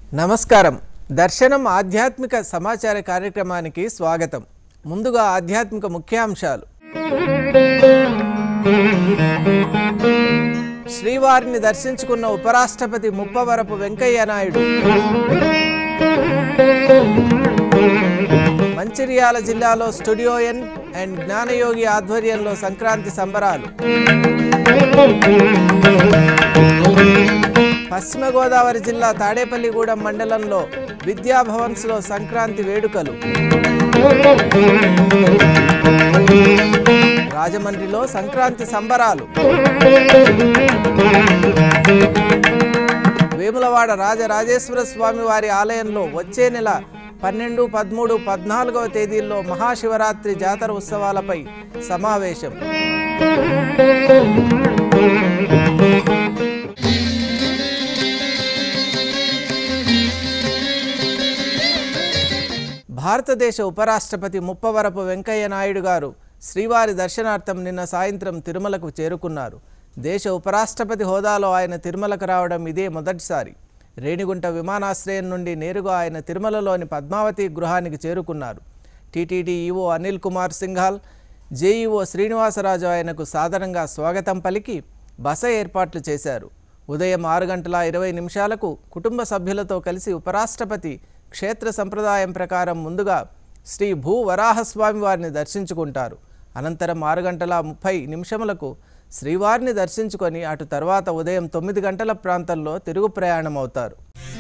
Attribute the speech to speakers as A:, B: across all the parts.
A: నమస్కారం దర్శనం ఆధ్యాత్మిక సమాచార కార్యక్రమానికి స్వాగతం ముందుగా ఆధ్యాత్మిక ముఖ్యాంశాలు శ్రీవారిని దర్శించుకున్న ఉపరాష్ట్రపతి ముప్పవరపు వెంకయ్య నాయుడు మంచిర్యాల జిల్లాలో స్టూడియో ఎన్ అండ్ జ్ఞానయోగి ఆధ్వర్యంలో సంక్రాంతి సంబరాలు పశ్చిమ గోదావరి జిల్లా తాడేపల్లిగూడెం మండలంలో విద్యాభవన్స్లో సంక్రాంతి వేడుకలు రాజమండ్రిలో సంక్రాంతి సంబరాలు వేములవాడ రాజరాజేశ్వర స్వామి వారి ఆలయంలో వచ్చే నెల పన్నెండు పదమూడు పద్నాలుగవ తేదీల్లో మహాశివరాత్రి జాతర ఉత్సవాలపై సమావేశం భారతదేశ ఉపరాష్ట్రపతి ముప్పవరపు వెంకయ్య నాయుడు గారు శ్రీవారి దర్శనార్థం నిన్న సాయంత్రం తిరుమలకు చేరుకున్నారు దేశ ఉపరాష్ట్రపతి హోదాలో ఆయన తిరుమలకు రావడం ఇదే మొదటిసారి రేణిగుంట విమానాశ్రయం నుండి నేరుగా ఆయన తిరుమలలోని పద్మావతి గృహానికి చేరుకున్నారు TTD EO Anil Kumar Singhal JEO Srinivasaraju ఆయనకు సాధారణంగా స్వాగతం పలికి బస ఏర్పాట్లు చేశారు ఉదయం ఆరు గంటల ఇరవై నిమిషాలకు కుటుంబ సభ్యులతో కలిసి ఉపరాష్ట్రపతి క్షేత్ర సంప్రదాయం ప్రకారం ముందుగా శ్రీ భూ వరాహస్వామి వారిని దర్శించుకుంటారు అనంతరం ఆరు గంటల ముప్పై నిమిషములకు శ్రీవారిని దర్శించుకొని అటు తర్వాత ఉదయం తొమ్మిది గంటల ప్రాంతంలో తిరుగు ప్రయాణం అవుతారు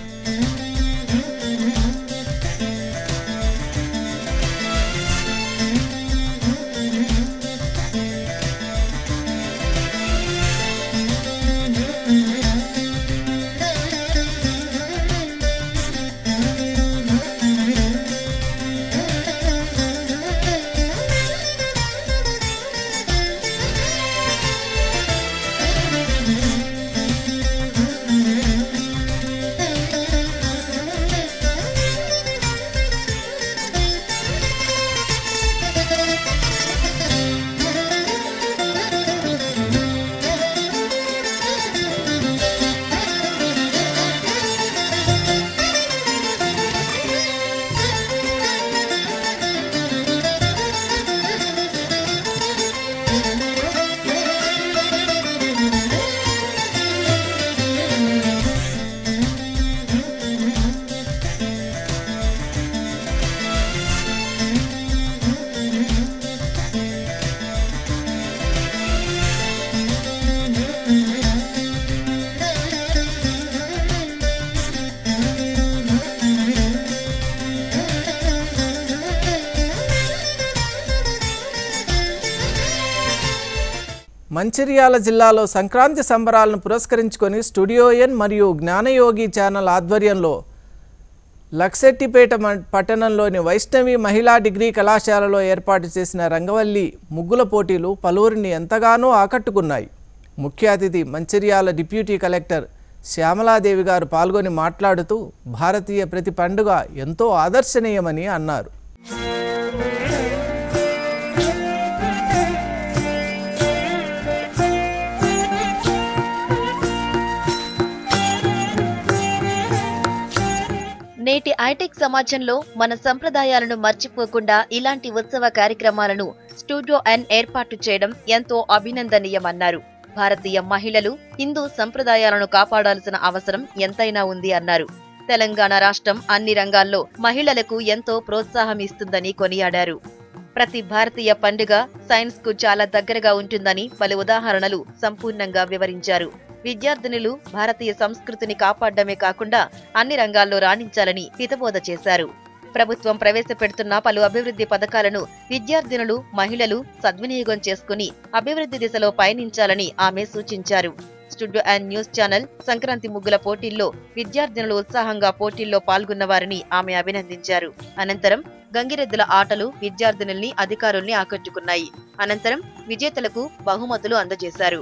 A: మంచిర్యాల జిల్లాలో సంక్రాంతి సంబరాలను పురస్కరించుకొని స్టూడియో ఎన్ మరియు జ్ఞానయోగి ఛానల్ ఆధ్వర్యంలో లక్సెట్టిపేట మ- పట్టణంలోని వైష్ణవి మహిళా డిగ్రీ కళాశాలలో ఏర్పాటు చేసిన రంగవల్లి ముగ్గుల పోటీలు పలువురిని ఎంతగానో ఆకట్టుకున్నాయి ముఖ్య అతిథి మంచిర్యాల డిప్యూటీ కలెక్టర్ శ్యామలాదేవి గారు పాల్గొని మాట్లాడుతూ భారతీయ ప్రతి పండుగ ఎంతో ఆదర్శనీయమని అన్నారు
B: నేటి హైటెక్ సమాజంలో మన సంప్రదాయాలను మర్చిపోకుండా ఇలాంటి ఉత్సవ కార్యక్రమాలను స్టూడియో ఎన్ ఏర్పాటు చేయడం ఎంతో అభినందనీయమన్నారు భారతీయ మహిళలు హిందూ సంప్రదాయాలను కాపాడాల్సిన అవసరం ఎంతైనా ఉంది అన్నారు తెలంగాణ రాష్ట్రం అన్ని రంగాల్లో మహిళలకు ఎంతో ప్రోత్సాహం ఇస్తుందని కొనియాడారు ప్రతి భారతీయ పండుగ సైన్స్ కు చాలా దగ్గరగా ఉంటుందని పలు ఉదాహరణలు సంపూర్ణంగా వివరించారు విద్యార్థినులు భారతీయ సంస్కృతిని కాపాడమే కాకుండా అన్ని రంగాల్లో రాణించాలని హితబోధ చేశారు ప్రభుత్వం ప్రవేశపెడుతున్న పలు అభివృద్ధి పథకాలను విద్యార్థినులు మహిళలు సద్వినియోగం చేసుకుని అభివృద్ధి దిశలో పయనించాలని ఆమె సూచించారు studio and news channel Sankranti ముగ్గుల పోటీల్లో విద్యార్థినులు ఉత్సాహంగా పోటీల్లో పాల్గొన్న వారిని ఆమె అభినందించారు అనంతరం గంగిరెద్దుల ఆటలు విద్యార్థినుల్ని అధికారుల్ని ఆకట్టుకున్నాయి అనంతరం విజేతలకు బహుమతులు అందజేశారు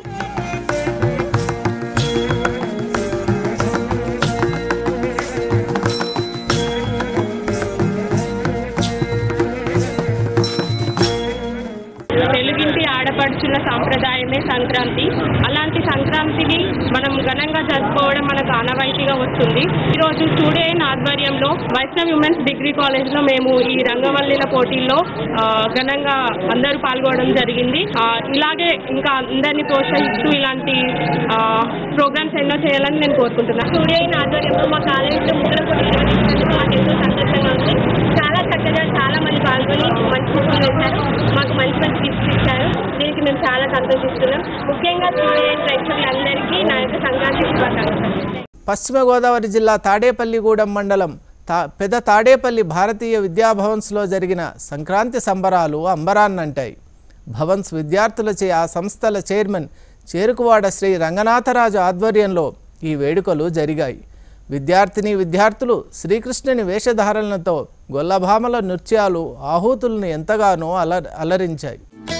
C: తెలుగింటి ఆడపడుచుల సాంప్రదాయమే సంక్రాంతి అలాంటి సంక్రాంతిని మనం ఘనంగా ఘనంగా జరుపుకోవడం మనకు ఆనవాయితీగా వస్తుంది ఈ రోజు స్టూడియో ఇన్ ఆధ్వర్యంలో వైష్ణవ్ ఉమెన్స్ డిగ్రీ కాలేజ్ లో మేము ఈ రంగవల్లిల పోటీల్లో ఆ, ఘనంగా అందరూ పాల్గొనడం జరిగింది ఆ, ఇలాగే ఇంకా అందరినీ ప్రోత్సహిస్తూ ఇలాంటి ప్రోగ్రామ్స్ ఎన్నో చేయాలని నేను కోరుకుంటున్నాను స్టూడియో ఇన్ ఆధ్వర్యంలో మా కాలేజీలో ముగ్గురు పోటీ నిర్వహించినందుకు మాకు ఎంతో సంతోషంగా ఉంది చాలా చక్కగా చాలా మంది పాల్గొని మంచి ఫోటోలు వేశారు మాకు మంచి మంచి గిఫ్ట్స్ ఇచ్చారు దీనికి మేము చాలా సంతోషిస్తున్నాం ముఖ్యంగా స్టూడియో ఇన్ ప్రేక్షకులందరికీ నా యొక్క సంక్రాంతి శుభాకాంక్షలు
A: పశ్చిమ గోదావరి జిల్లా తాడేపల్లిగూడెం మండలం తా పెద తాడేపల్లి భారతీయ విద్యాభవన్స్లో జరిగిన సంక్రాంతి సంబరాలు అంబరాన్నంటాయి భవన్స్ విద్యార్థులచే ఆ సంస్థల చైర్మన్ చేరుకువాడ శ్రీ రంగనాథరాజు ఆధ్వర్యంలో ఈ వేడుకలు జరిగాయి విద్యార్థిని విద్యార్థులు శ్రీకృష్ణుని వేషధారణలతో గొల్లభామల నృత్యాలు ఆహూతులను ఎంతగానో అల అలరించాయి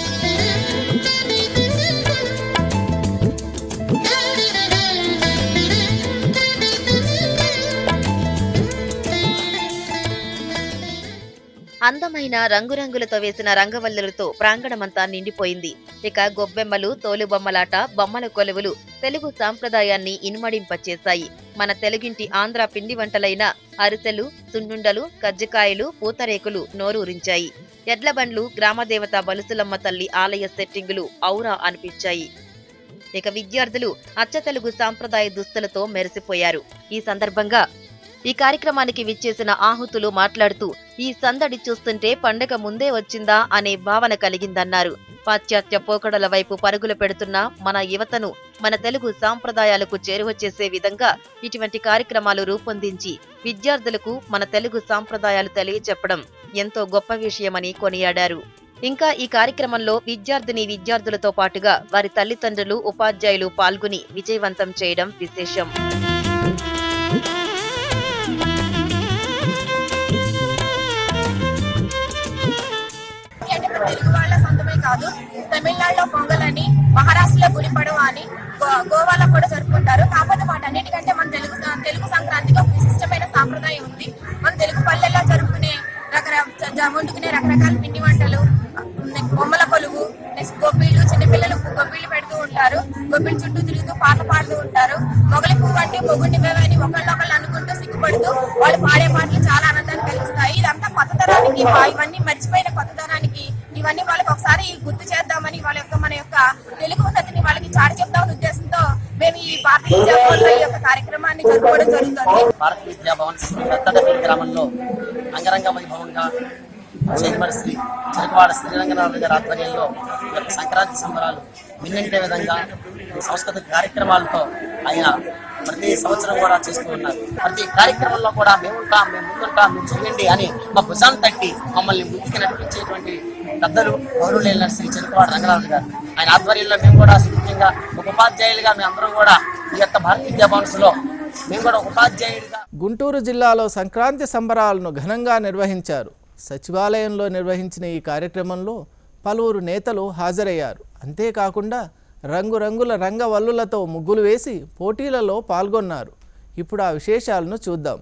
B: అందమైన రంగురంగులతో వేసిన రంగవల్లులతో ప్రాంగణమంతా నిండిపోయింది ఇక గొబ్బెమ్మలు తోలుబొమ్మలాట బొమ్మల కొలువులు తెలుగు సాంప్రదాయాన్ని ఇనుమడింపచేశాయి మన తెలుగింటి ఆంధ్ర పిండి వంటలైన అరిసెలు సున్నుండలు కజ్జికాయలు పూతరేకులు నోరూరించాయి ఎడ్లబండ్లు గ్రామదేవత బలుసులమ్మ తల్లి ఆలయ సెట్టింగులు ఔరా అనిపించాయి ఇక విద్యార్థులు అచ్చతెలుగు సాంప్రదాయ దుస్తులతో మెరిసిపోయారు ఈ సందర్భంగా ఈ కార్యక్రమానికి విచ్చేసిన ఆహుతులు మాట్లాడుతూ ఈ సందడి చూస్తుంటే పండగ ముందే వచ్చిందా అనే భావన కలిగిందన్నారు పాశ్చాత్య పోకడల వైపు పరుగులు పెడుతున్న మన యువతను మన తెలుగు సాంప్రదాయాలకు చేరువ చేసే విధంగా ఇటువంటి కార్యక్రమాలు రూపొందించి విద్యార్థులకు మన తెలుగు సాంప్రదాయాలు తెలియచెప్పడం ఎంతో గొప్ప విషయమని కొనియాడారు ఇంకా ఈ కార్యక్రమంలో విద్యార్థిని విద్యార్థులతో పాటుగా వారి తల్లిదండ్రులు ఉపాధ్యాయులు పాల్గొని విజయవంతం చేయడం విశేషం
D: అంటే మన తెలుగు వాళ్ళ సొంతమే కాదు తమిళనాడులో పొంగల్ అని మహారాష్ట్రలో గుడిపడవ అని గో- గోవాలో కూడా జరుపుకుంటారు కాకపోతే వాటన్నిటికంటే మన తెలుగు స- తెలుగు సంక్రాంతికి ఒక విశిష్టమైన సాంప్రదాయం ఉంది మన తెలుగు పల్లెల్లో జరుపుకునే రకరకాల వండుకునే రకరకాల పిండి వంటలు బొమ్మల కొలువు నెక్స్ట్ గొబ్బిళ్ళు చిన్నపిల్లలకు గొబ్బిళ్ళు పెడుతూ ఉంటారు గొబ్బిళ్ళ చుట్టూ తిరుగుతూ పాటలు పాడుతూ ఉంటారు మొగలి పువ్వు అంటే మొగుండి అని ఒకళ్ళొకళ్ళు అనుకుంటూ సిగ్గుపడుతూ వాళ్ళు పాడే పాటలు చాలా ఆనందాన్ని కలిగిస్తాయి ఇదంతా కొత్త తరానికి వా- ఇవన్నీ మర్చిపోయిన కొత్త తరానికి ఇవన్నీ వాళ్ళకి ఒకసారి గుర్తు చేద్దామని వాళ్ళ యొక్క మన యొక్క తెలుగు ఉన్నతిని వాళ్ళకి చాటి చెప్తామని ఉద్దేశంతో మేము ఈ భారతీయ విద్యాభవన్లో ఈ యొక్క కార్యక్రమాన్ని జరుపుకోవడం జరుగుతుంది
E: భారత విద్యాభవన్ పెద్దడపల్లి గ్రామంలో అంగరంగ వైభవంగా చైర్మన్ శ్రీ చెరుకువాడ శ్రీరంగనాథ్ గారి ఆధ్వర్యంలో ఈ యొక్క సంక్రాంతి సంబరాలు మిన్నింటే విధంగా ఈ సాంస్కృతిక కార్యక్రమాలతో ఆయన ప్రతి సంవత్సరం కూడా చేస్తూ ఉన్నారు ప్రతి కార్యక్రమంలో కూడా మేము ఉంటాం మేము ముందుంటాం మీరు చేయండి అని మా భుజాన్ని తట్టి మమ్మల్ని ముందుకు నడిపించేటువంటి పెద్దలు గౌరవులైన శ్రీ చెరుకువాడ రంగనాథ్ గారు ఆయన ఆధ్వర్యంలో మేము కూడా ముఖ్యంగా ఒక ఉపాధ్యాయులుగా మేము అందరం కూడా ఈ యొక్క భారత విద్యాభవన్స్ లో మేము కూడా ఒక ఉపాధ్యాయుడిగా
A: గుంటూరు జిల్లాలో సంక్రాంతి సంబరాలను ఘనంగా నిర్వహించారు సచివాలయంలో నిర్వహించిన ఈ కార్యక్రమంలో పలువురు నేతలు హాజరయ్యారు అంతేకాకుండా రంగురంగుల రంగవల్లులతో ముగ్గులు వేసి పోటీలలో పాల్గొన్నారు ఇప్పుడు ఆ విశేషాలను చూద్దాం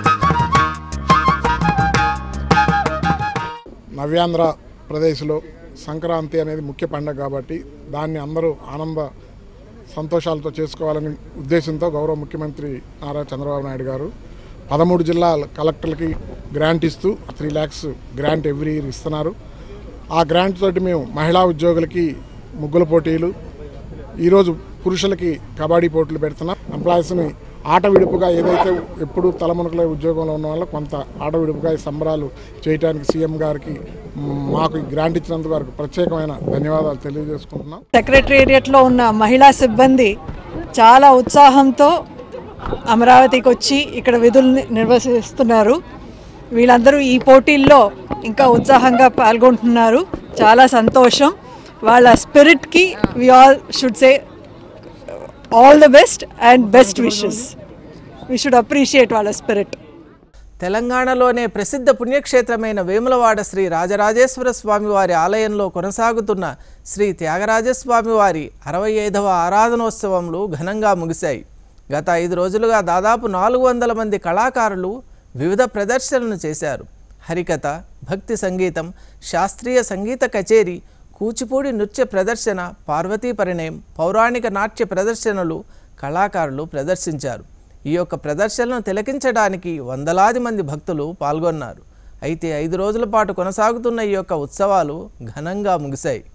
F: నవ్యాంధ్ర ప్రదేశ్లో సంక్రాంతి అనేది ముఖ్య పండుగ కాబట్టి దాన్ని అందరూ ఆనంద సంతోషాలతో చేసుకోవాలని ఉద్దేశంతో గౌరవ ముఖ్యమంత్రి నారా చంద్రబాబు నాయుడు గారు పదమూడు జిల్లాల కలెక్టర్లకి గ్రాంట్ ఇస్తూ three lakhs grant every year ఇస్తున్నారు ఆ గ్రాంట్ తోటి మేము మహిళా ఉద్యోగులకి ముగ్గుల పోటీలు ఈరోజు పురుషులకి కబడ్డీ పోటీలు పెడుతున్నాం ఎంప్లాయీస్ని ఆట విడుపుగా ఏదైతే ఎప్పుడు తలమునకలే ఉద్యోగంలో ఉన్న వాళ్ళు కొంత ఆట విడుపుగా ఈ సంబరాలు చేయడానికి సీఎం గారికి మ్, మాకు ఈ గ్రాంట్ ఇచ్చినందుకు వారికి ప్రత్యేకమైన ధన్యవాదాలు తెలియజేసుకుంటున్నాం
G: సెక్రటేరియట్లో ఉన్న మహిళా సిబ్బంది చాలా ఉత్సాహంతో అమరావతికి వచ్చి ఇక్కడ విధులు నిర్వహిస్తున్నారు వీళ్ళందరూ ఈ పోటీల్లో ఇంకా ఉత్సాహంగా పాల్గొంటున్నారు చాలా సంతోషం వాళ్ళ స్పిరిట్కి we all should say all the best and best wishes we should appreciate వాళ్ళ స్పిరిట్
A: తెలంగాణలోనే ప్రసిద్ధ పుణ్యక్షేత్రమైన వేములవాడ శ్రీ రాజరాజేశ్వర స్వామివారి ఆలయంలో కొనసాగుతున్న శ్రీ త్యాగరాజస్వామివారి అరవై ఐదవ ఆరాధనోత్సవములు ఘనంగా ముగిశాయి గత ఐదు రోజులుగా దాదాపు నాలుగు వందల మంది కళాకారులు వివిధ ప్రదర్శనలు చేశారు హరికథ భక్తి సంగీతం శాస్త్రీయ సంగీత కచేరీ కూచిపూడి నృత్య ప్రదర్శన పార్వతీ పరిణయం పౌరాణిక నాట్య ప్రదర్శనలు కళాకారులు ప్రదర్శించారు ఈ యొక్క ప్రదర్శనను తిలకించడానికి వందలాది మంది భక్తులు పాల్గొన్నారు అయితే ఐదు రోజుల పాటు కొనసాగుతున్న ఈ యొక్క ఉత్సవాలు ఘనంగా ముగిశాయి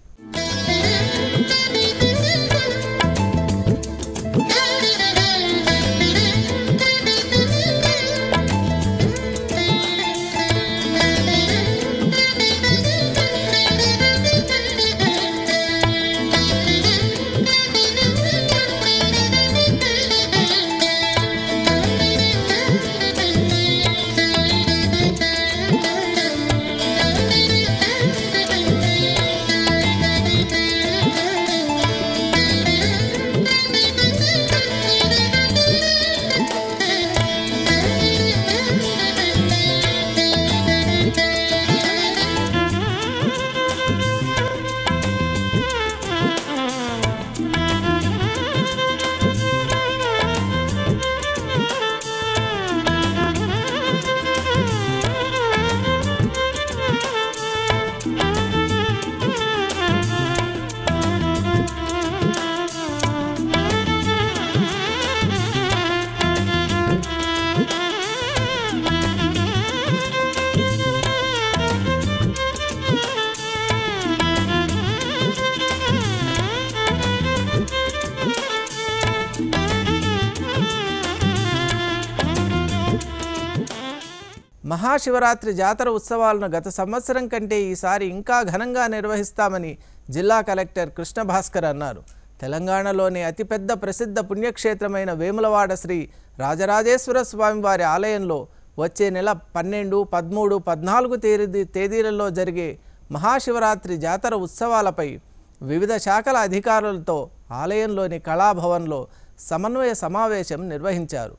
A: మహాశివరాత్రి జాతర ఉత్సవాలను గత సంవత్సరం కంటే ఈసారి ఇంకా ఘనంగా నిర్వహిస్తామని జిల్లా కలెక్టర్ కృష్ణ భాస్కర్ అన్నారు తెలంగాణలోని అతిపెద్ద ప్రసిద్ధ పుణ్యక్షేత్రమైన వేములవాడ శ్రీ రాజరాజేశ్వర స్వామివారి ఆలయంలో వచ్చే నెల పన్నెండు పదమూడు పద్నాలుగు తేదీ తేదీలలో జరిగే మహాశివరాత్రి జాతర ఉత్సవాలపై వివిధ శాఖల అధికారులతో ఆలయంలోని కళాభవన్లో సమన్వయ సమావేశం నిర్వహించారు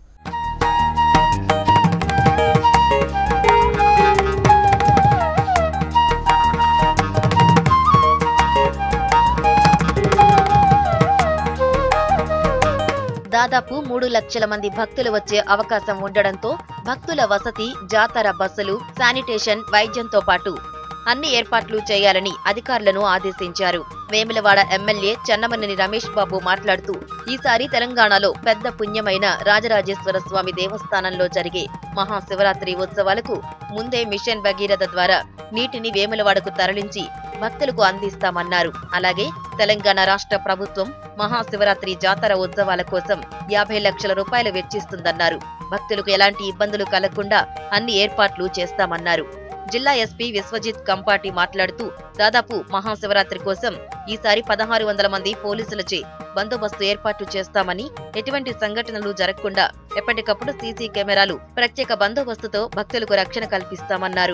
B: దాదాపు మూడు లక్షల మంది భక్తులు వచ్చే అవకాశం ఉండడంతో భక్తుల వసతి జాతర బస్సులు శానిటేషన్ వైద్యంతో పాటు అన్ని ఏర్పాట్లు చేయాలని అధికారులను ఆదేశించారు వేములవాడ ఎమ్మెల్యే చెన్నమనేని రమేష్ బాబు మాట్లాడుతూ ఈసారి తెలంగాణలో పెద్ద పుణ్యమైన రాజరాజేశ్వర స్వామి దేవస్థానంలో జరిగే మహాశివరాత్రి ఉత్సవాలకు ముందే మిషన్ భగీరథ ద్వారా నీటిని వేములవాడకు తరలించి భక్తులకు అందిస్తామన్నారు అలాగే తెలంగాణ రాష్ట్ర ప్రభుత్వం మహాశివరాత్రి జాతర ఉత్సవాల కోసం యాభై లక్షల రూపాయలు వెచ్చిస్తుందన్నారు భక్తులకు ఎలాంటి ఇబ్బందులు కలగకుండా అన్ని ఏర్పాట్లు చేస్తామన్నారు జిల్లా ఎస్పీ విశ్వజిత్ కంపాటి మాట్లాడుతూ దాదాపు మహాశివరాత్రి కోసం ఈసారి పదహారు వందల మంది పోలీసులచే బందోబస్తు ఏర్పాటు చేస్తామని ఎటువంటి సంఘటనలు జరగకుండా ఎప్పటికప్పుడు సీసీ కెమెరాలు ప్రత్యేక బందోబస్తుతో భక్తులకు రక్షణ కల్పిస్తామన్నారు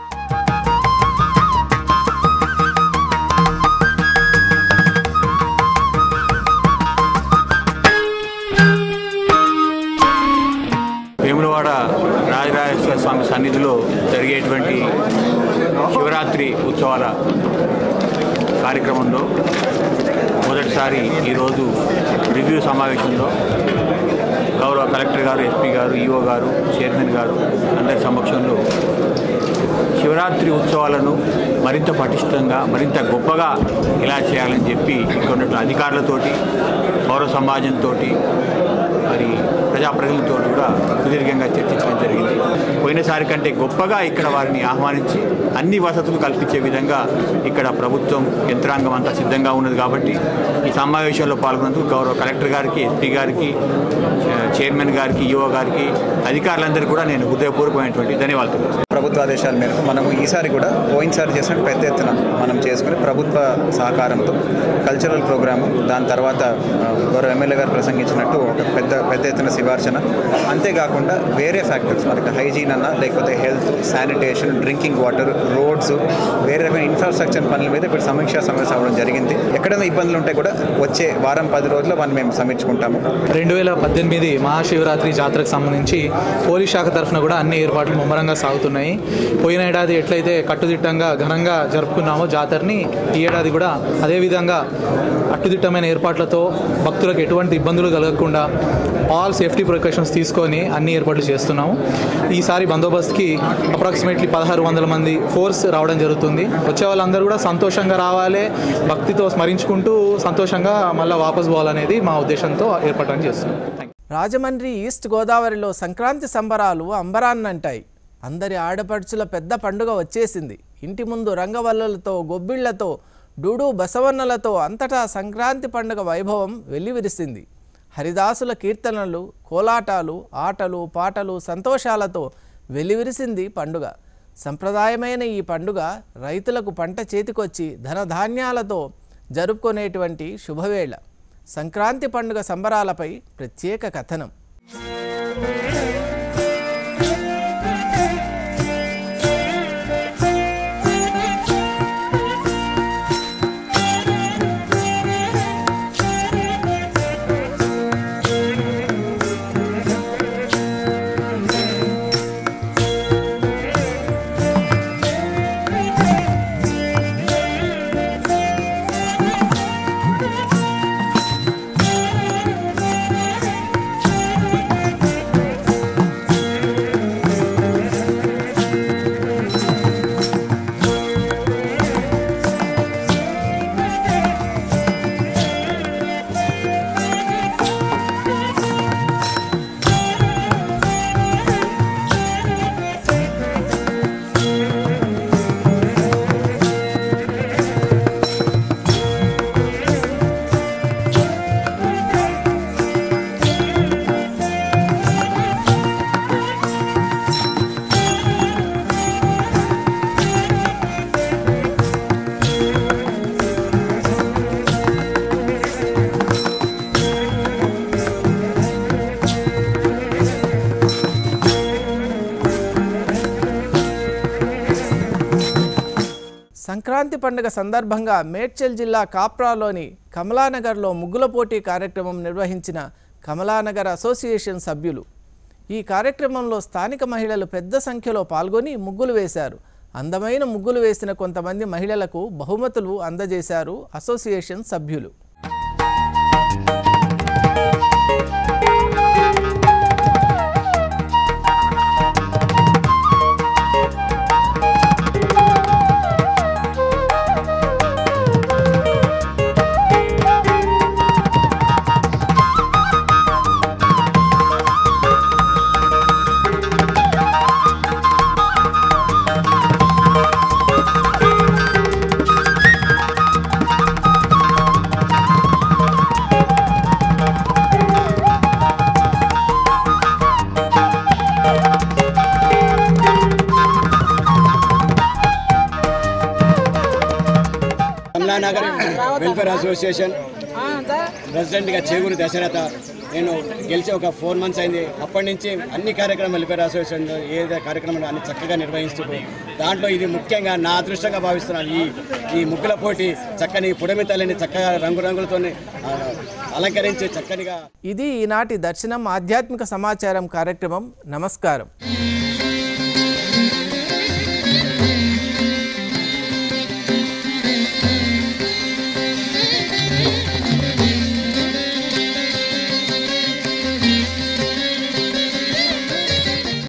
H: వేములవాడ రాజరాజేశ్వర స్వామి సన్నిధిలో జరిగేటువంటి శివరాత్రి ఉత్సవాల కార్యక్రమంలో మొదటిసారి ఈరోజు రివ్యూ సమావేశంలో గౌరవ కలెక్టర్ గారు ఎస్పీ గారు ఈఓ గారు చైర్మన్ గారు అందరి సమక్షంలో శివరాత్రి ఉత్సవాలను మరింత పటిష్టంగా మరింత గొప్పగా ఇలా చేయాలని చెప్పి ఇక్కడ ఉన్నటువంటి అధికారులతోటి పౌర సమాజంతో మరి ప్రజాప్రతినిధులతో కూడా సుదీర్ఘంగా చర్చించడం జరిగింది పోయినసారి కంటే గొప్పగా ఇక్కడ వారిని ఆహ్వానించి అన్ని వసతులు కల్పించే విధంగా ఇక్కడ ప్రభుత్వం యంత్రాంగం అంతా సిద్ధంగా ఉన్నది కాబట్టి ఈ సమావేశంలో పాల్గొన్నందుకు గౌరవ కలెక్టర్ గారికి ఎస్పీ గారికి ఆ, చైర్మన్ గారికి ఈఓ గారికి అధికారులందరికీ కూడా నేను హృదయపూర్వకమైనటువంటి ధన్యవాదాలు తెలుపుతున్నాను.
I: ప్రభుత్వ ఆదేశాల మేరకు మనము ఈసారి కూడా పోయినసారి చేసిన పెద్ద ఎత్తున మనం చేసుకుని ప్రభుత్వ సహకారంతో కల్చరల్ ప్రోగ్రాము దాని తర్వాత ఆ, గౌరవ ఎమ్మెల్యే గారు ప్రసంగించినట్టు ఒక పెద్ద పెద్ద ఎత్తున శివార్చన అంతేకాకుండా వేరే ఫ్యాక్టర్స్ మనకి హైజీన్ అన్న లేకపోతే health sanitation drinking water roads వేరే రకమైన ఇన్ఫ్రాస్ట్రక్చర్ పనుల మీద ఇప్పుడు సమీక్షా సమావేశం అవ్వడం జరిగింది ఎక్కడైనా ఇబ్బందులు ఉంటే కూడా వచ్చే వారం పది రోజుల్లో మనం మేము సమీక్షకుంటాము
J: రెండు వేల పద్దెనిమిది మహాశివరాత్రి జాతరకు సంబంధించి పోలీస్ శాఖ తరఫున కూడా అన్ని ఏర్పాట్లు ముమ్మరంగా సాగుతున్నాయి పోయిన ఏడాది ఎట్లయితే కట్టుదిట్టంగా ఘనంగా జరుపుకున్నామో జాతరని ఈ ఏడాది కూడా అదేవిధంగా కట్టుదిట్టమైన ఏర్పాట్లతో భక్తులకు ఎటువంటి ఇబ్బందులు కలగకుండా ఆల్ సేఫ్టీ ప్రికాషన్స్ తీసుకొని అన్ని ఏర్పాట్లు చేస్తున్నాము ఈసారి బందోబస్తుకి అప్రాక్సిమేట్లీ పదహారు వందల మంది ఫోర్స్ రావడం జరుగుతుంది వచ్చే వాళ్ళందరూ కూడా సంతోషంగా రావాలి భక్తితో స్మరించుకుంటూ సంతోషంగా మళ్ళీ వాపస్ పోవాలనేది మా ఉద్దేశంతో ఏర్పాటు చేస్తున్నాం థ్యాంక్ యూ.
A: రాజమండ్రి ఈస్ట్ గోదావరిలో సంక్రాంతి సంబరాలు అంబరాన్నంటాయి అందరి ఆడపడుచుల పెద్ద పండుగ వచ్చేసింది ఇంటి ముందు రంగవల్లులతో గొబ్బిళ్లతో డూడు బసవన్నలతో అంతటా సంక్రాంతి పండుగ వైభవం వెల్లివిరిసింది హరిదాసుల కీర్తనలు కోలాటాలు ఆటలు పాటలు సంతోషాలతో వెల్లివిరిసింది పండుగ సంప్రదాయమైన ఈ పండుగ రైతులకు పంట చేతికొచ్చి ధనధాన్యాలతో జరుపుకునేటువంటి శుభవేళ సంక్రాంతి పండుగ సంబరాలపై ప్రత్యేక కథనం సంక్రాంతి పండుగ సందర్భంగా మేడ్చల్ జిల్లా కాప్రాలోని కమలానగర్లో ముగ్గుల పోటీ కార్యక్రమం నిర్వహించిన కమలానగర్ అసోసియేషన్ సభ్యులు ఈ కార్యక్రమంలో స్థానిక మహిళలు పెద్ద సంఖ్యలో పాల్గొని ముగ్గులు వేశారు అందమైన ముగ్గులు వేసిన కొంతమంది మహిళలకు బహుమతులు అందజేశారు అసోసియేషన్ సభ్యులు
K: కమలానగర్ వెల్ఫేర్ అసోసియేషన్ ప్రెసిడెంట్గా చేకూరు దశరథ నేను గెలిచి ఒక ఫోర్ మంత్స్ అయింది అప్పటి నుంచి అన్ని కార్యక్రమాలు వెల్ఫేర్ అసోసియేషన్ ఏదైతే కార్యక్రమాలు అన్ని చక్కగా నిర్వహిస్తూ దాంట్లో ఇది ముఖ్యంగా నా అదృష్టంగా భావిస్తున్నాను ఈ ఈ ముగ్గుల పోటీ చక్కని పుడమి తల్లిని చక్కగా రంగురంగులతో అలంకరించి చక్కనిగా
A: ఇది ఈనాటి దర్శనం ఆధ్యాత్మిక సమాచారం కార్యక్రమం నమస్కారం